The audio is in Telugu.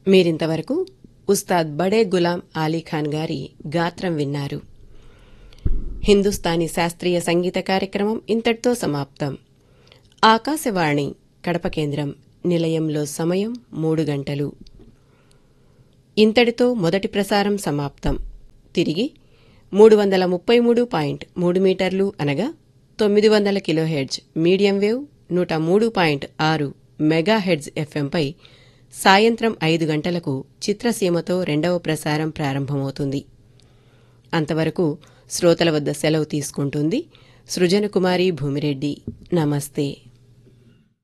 మీరింతవరకు ఉస్తాద్ బడే గులాం ఆలీఖాన్ గారి గాత్రం విన్నారు హిందుస్థానీ శాస్త్రీయ సంగీత కార్యక్రమం ఇంతటితో సమాప్తం ఆకాశవాణి కడప కేంద్రం నిలయంలో సమయం మూడు గంటలు ఇంతటితో మొదటి ప్రసారం సమాప్తం తిరిగి మూడు వందల ముప్పై మూడు పాయింట్ మూడు మీటర్లు అనగా తొమ్మిది వందల కిలోహెడ్జ్ మీడియం వేవ్ నూట మూడు పాయింట్ ఆరు మెగాహెడ్జ్ ఎఫ్ఎంపై సాయంత్రం ఐదు గంటలకు చిత్రసీమతో రెండవ ప్రసారం ప్రారంభమవుతుంది అంతవరకు శ్రోతల వద్ద సెలవు తీసుకుంటుంది సృజనకుమారి భూమిరెడ్డి నమస్తే